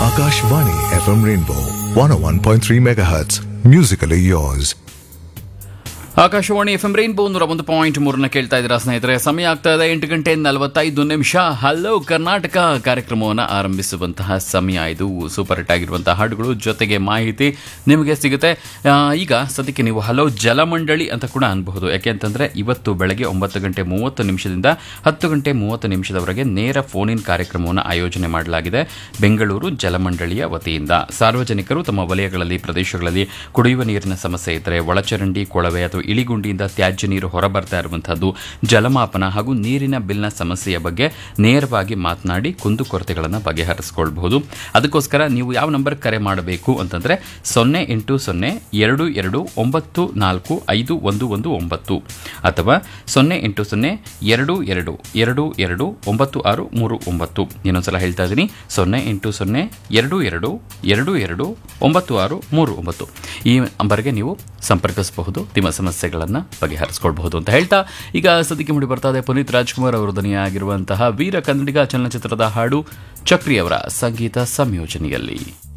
Akashvani FM Rainbow 101.3 MHz. Musically yours. Akashvani F M rainbow ನೂರ ಒಂದು point ಮೂರನ್ನ ಕೇಳ್ತಾ ಇದ್ದೀರಾ ಸ್ನೇಹಿತರೆ ಸಮಯ ಆಗ್ತಾ ಇದೆ ಎಂಟು ಗಂಟೆ ನಲವತ್ತೈದು ನಿಮಿಷ ಹಲೋ ಕರ್ನಾಟಕ ಕಾರ್ಯಕ್ರಮವನ್ನು ಆರಂಭಿಸುವಂತಹ ಸಮಯ ಇದು ಸೂಪರ್ ಹಿಟ್ ಆಗಿರುವಂತಹ ಹಾಡುಗಳು ಜೊತೆಗೆ ಮಾಹಿತಿ ನಿಮಗೆ ಸಿಗುತ್ತೆ ಆ, ಈಗ ಸದ್ಯಕ್ಕೆ ನೀವು ಹಲೋ ಜಲಮಂಡಳಿ ಅಂತ ಕೂಡ ಅನ್ಬಹುದು ಯಾಕೆ ಅಂತಂದ್ರೆ ಇವತ್ತು ಬೆಳಗ್ಗೆ ಒಂಬತ್ತು ಗಂಟೆ ಮೂವತ್ತು ನಿಮಿಷದಿಂದ ಹತ್ತು ಗಂಟೆ ಮೂವತ್ತು ನಿಮಿಷದವರೆಗೆ ನೇರ ಫೋನ್ ಇನ್ ಕಾರ್ಯಕ್ರಮವನ್ನು ಆಯೋಜನೆ ಮಾಡಲಾಗಿದೆ ಬೆಂಗಳೂರು ಜಲಮಂಡಳಿಯ ವತಿಯಿಂದ ಸಾರ್ವಜನಿಕರು ತಮ್ಮ ವಲಯಗಳಲ್ಲಿ ಪ್ರದೇಶಗಳಲ್ಲಿ ಕುಡಿಯುವ ನೀರಿನ ಸಮಸ್ಯೆ ಇದ್ದರೆ ಒಳಚರಂಡಿ ಕೊಳವೆ ಅಥವಾ ಇಳಿಗುಂಡಿಯಿಂದ ತ್ಯಾಜ್ಯ ನೀರು ಹೊರಬರ್ತಾ ಇರುವಂತಹದ್ದು ಜಲಮಾಪನ ಹಾಗೂ ನೀರಿನ ಬಿಲ್ನ ಸಮಸ್ಯೆಯ ಬಗ್ಗೆ ನೇರವಾಗಿ ಮಾತನಾಡಿ ಕುಂದುಕೊರತೆಗಳನ್ನು ಬಗೆಹರಿಸಿಕೊಳ್ಬಹುದು ಅದಕ್ಕೋಸ್ಕರ ನೀವು ಯಾವ ನಂಬರ್ ಕರೆ ಮಾಡಬೇಕು ಅಂತಂದ್ರೆ ಸೊನ್ನೆ ಎಂಟು ಸೊನ್ನೆ ಎರಡು ಎರಡು ಒಂಬತ್ತು ನಾಲ್ಕು ಐದು ಒಂದು ಒಂದು ಒಂಬತ್ತು ಅಥವಾ ಸೊನ್ನೆ ಎಂಟು ಸೊನ್ನೆ ಎರಡು ಎರಡು ಎರಡು ಎರಡು ಒಂಬತ್ತು ಆರು ಮೂರು ಒಂಬತ್ತು ಇನ್ನೊಂದ್ಸಲ ಹೇಳ್ತಾ ಇದ್ದೀನಿ ಸೊನ್ನೆ ಎಂಟು ಸೊನ್ನೆ ಎರಡು ಎರಡು ಎರಡು ಎರಡು ಒಂಬತ್ತು ಆರು ಮೂರು ಒಂಬತ್ತು ಈ ನಂಬರ್ಗೆ ನೀವು ಸಂಪರ್ಕಿಸಬಹುದು ನಿಮ್ಮ ಸಮಸ್ಯೆಗಳನ್ನು ಬಗೆಹರಿಸ್ಕೊಳ್ಬಹುದು ಅಂತ ಹೇಳ್ತಾ ಈಗ ಸದ್ಯಕ್ಕೆ ಮುಡಿ ಬರ್ತಾ ಇದೆ ಪುನೀತ್ ರಾಜ್ಕುಮಾರ್ ಅವರು ಧ್ವನಿಯಾಗಿರುವಂತಹ ವೀರ ಕನ್ನಡಿಗ ಚಲನಚಿತ್ರದ ಹಾಡು ಚಕ್ರಿ ಅವರ ಸಂಗೀತ ಸಂಯೋಜನೆಯಲ್ಲಿ